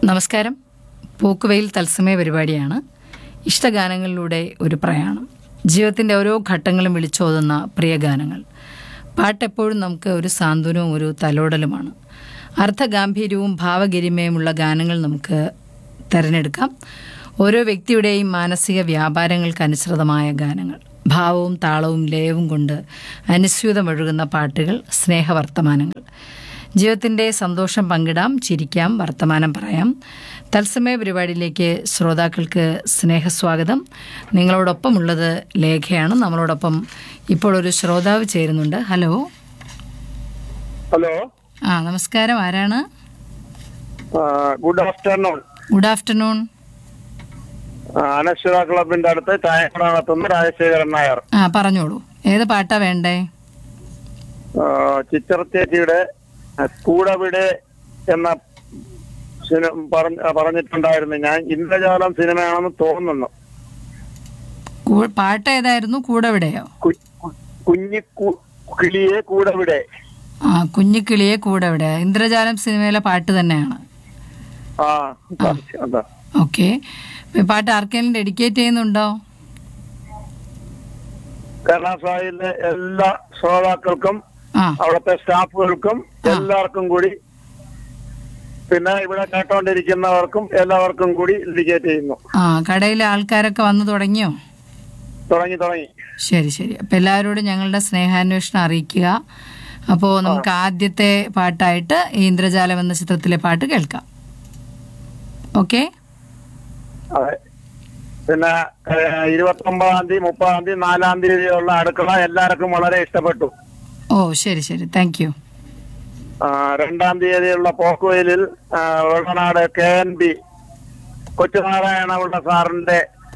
നമസ്കാരം പോക്കുവെയിൽ തത്സമയ പരിപാടിയാണ് ഇഷ്ടഗാനങ്ങളിലൂടെ ഒരു പ്രയാണം ജീവിതത്തിൻ്റെ ഓരോ ഘട്ടങ്ങളും വിളിച്ചോതുന്ന പ്രിയ ഗാനങ്ങൾ പാട്ട് എപ്പോഴും നമുക്ക് ഒരു സാന്ത്വനവും ഒരു തലോടലുമാണ് അർത്ഥഗാംഭീര്യവും ഭാവഗരിമയുമുള്ള ഗാനങ്ങൾ നമുക്ക് തിരഞ്ഞെടുക്കാം ഓരോ വ്യക്തിയുടെയും മാനസിക വ്യാപാരങ്ങൾക്കനുസൃതമായ ഗാനങ്ങൾ ഭാവവും താളവും ലയവും കൊണ്ട് അനുസ്യൂതമൊഴുകുന്ന പാട്ടുകൾ സ്നേഹവർത്തമാനങ്ങൾ ജീവിതത്തിൻ്റെ സന്തോഷം പങ്കിടാം ചിരിക്കാം വർത്തമാനം പറയാം തത്സമയ പരിപാടിയിലേക്ക് ശ്രോതാക്കൾക്ക് സ്നേഹസ്വാഗതം നിങ്ങളോടൊപ്പമുള്ളത് ലേഖയാണ് നമ്മളോടൊപ്പം ഇപ്പോൾ ഒരു ശ്രോതാവ് ചേരുന്നുണ്ട് ഹലോ ഹലോ ആ നമസ്കാരം ആരാണ് good afternoon good afternoon Anashwara ക്ലബിന്റെ അടുത്ത് ചായക്കട നടത്തുന്ന രാജശേഖരൻ നായർ ആ പറഞ്ഞോളൂ ഏത് പാട്ടാ വേണ്ടേ ആ, ചിത്ര ചേച്ചിയുടെ കൂടവിടെ എന്ന സിനിമ പറഞ്ഞ- പറഞ്ഞിട്ടുണ്ടായിരുന്നു ഞാൻ ഇന്ദ്രജാലം സിനിമയാണെന്ന് തോന്നുന്നു കൂ- പാട്ട് ഏതായിരുന്നു കൂടെവിടെയോ കു- കു- കുഞ്ഞി കു- കിളിയെ കൂടവിടെ ആ കുഞ്ഞിക്കിളിയെ കൂടെവിടെ ഇന്ദ്രജാലം സിനിമയിലെ പാട്ട് തന്നെയാണ് ആ അതാ ഓക്കെ പാട്ട് ആർക്കെങ്കിലും ഡെഡിക്കേറ്റ് ചെയ്യുന്നുണ്ടോ കരുണാസായിലെ എല്ലാ ശ്രോതാക്കൾക്കും ആ അവിടുത്തെ സ്റ്റാഫുകൾക്കും എല്ലാവർക്കും കൂടി പിന്നെ ഇവിടെ കേട്ടോണ്ടിരിക്കുന്നവർക്കും എല്ലാവർക്കും കൂടി ഇൻഡിക്കേറ്റ് ചെയ്യുന്നു ആ കടയിലെ ആൾക്കാരൊക്കെ വന്നു തുടങ്ങിയോ തുടങ്ങി തുടങ്ങി ശരി ശരി അപ്പം എല്ലാവരോടും ഞങ്ങളുടെ സ്നേഹാന്വേഷണം അറിയിക്കുക അപ്പോൾ നമുക്ക് ആദ്യത്തെ പാട്ടായിട്ട് ഈ ഇന്ദ്രജാലം എന്ന ചിത്രത്തിലെ പാട്ട് കേൾക്കാം ഓക്കെ അതെ പിന്നെ ഇരുപത്തി ഒമ്പതാം തീയതി മുപ്പതാം തീയതി നാലാം തീയതിയുള്ള അടുക്കള എല്ലാവർക്കും വളരെ ഇഷ്ടപ്പെട്ടു ഓ ശരി ശരി താങ്ക് യു ആ, രണ്ടാം തീയതിയുള്ള പോക്കുവയിലിൽ ആ, Vellanad K N B Kochunarayanapillai സാറിന്റെ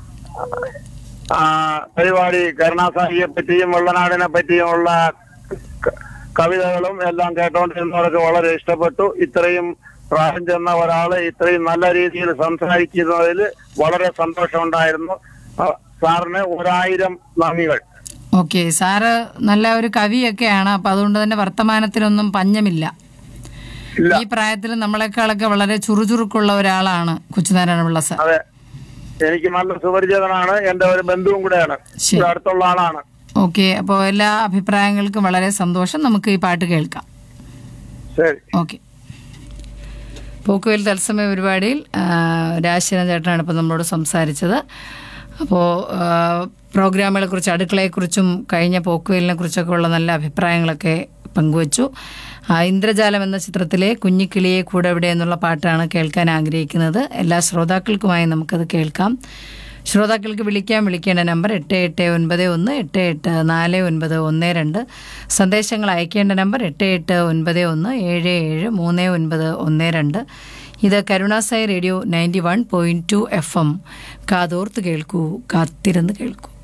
ആ, പരിപാടി കരുണാസാഹിയെ പറ്റിയും വെള്ളനാടിനെ പറ്റിയുമുള്ള ക- കവിതകളും എല്ലാം കേട്ടോണ്ടിരുന്നവർക്ക് വളരെ ഇഷ്ടപ്പെട്ടു ഇത്രയും പ്രായം ചെന്ന ഒരാള് ഇത്രയും നല്ല രീതിയിൽ സംസാരിക്കുന്നതിൽ വളരെ സന്തോഷമുണ്ടായിരുന്നു ആ, സാറിന് ഒരായിരം നന്ദികൾ ഓക്കെ സാറ് നല്ല ഒരു കവിയൊക്കെയാണ് അപ്പം അതുകൊണ്ട് തന്നെ വർത്തമാനത്തിനൊന്നും പഞ്ഞമില്ല ഇല്ല ഈ പ്രായത്തിൽ നമ്മളെക്കാളൊക്കെ വളരെ ചുറുചുറുക്കുള്ള ഒരാളാണ് കൊച്ചുനാരായണപിള്ള സാർ അതെ എനിക്ക് നല്ല സുപരിചിതനാണ് എന്റെ ഒരു ബന്ധുവും കൂടെയാണ് ശരി. ഇവിടെ അടുത്തുള്ള ആളാണ് ഓക്കെ അപ്പോൾ എല്ലാ അഭിപ്രായങ്ങൾക്കും വളരെ സന്തോഷം നമുക്ക് ഈ പാട്ട് കേൾക്കാം ശരി ഓക്കെ പോക്കുവേൽ തത്സമയ പരിപാടിയിൽ ആ, രാജശേഖരൻ ചേട്ടനാണ് ഇപ്പോൾ നമ്മളോട് സംസാരിച്ചത് അപ്പോൾ പ്രോഗ്രാമുകളെക്കുറിച്ച് അടുക്കളയെക്കുറിച്ചും കഴിഞ്ഞ പോക്കുവേലിനെ കുറിച്ചൊക്കെ ഉള്ള നല്ല അഭിപ്രായങ്ങളൊക്കെ പങ്കുവച്ചു ആ, ഇന്ദ്രജാലം എന്ന ചിത്രത്തിലെ കുഞ്ഞിക്കിളിയെ കൂടെ എവിടെ എന്നുള്ള പാട്ടാണ് കേൾക്കാൻ ആഗ്രഹിക്കുന്നത് എല്ലാ ശ്രോതാക്കൾക്കുമായി നമുക്കത് കേൾക്കാം ശ്രോതാക്കൾക്ക് വിളിക്കാൻ വിളിക്കേണ്ട നമ്പർ എട്ട് എട്ട് ഒൻപത് ഒന്ന് എട്ട് എട്ട് നാല് ഒൻപത് ഒന്ന് രണ്ട് സന്ദേശങ്ങൾ അയക്കേണ്ട നമ്പർ എട്ട് എട്ട് ഒൻപത് ഒന്ന് ഏഴ് ഏഴ് മൂന്ന് ഒൻപത് ഒന്ന് രണ്ട് ഇത് Karunasai radio ninety one point two F M കാതോർത്ത് കേൾക്കൂ കാത്തിരുന്ന് കേൾക്കൂ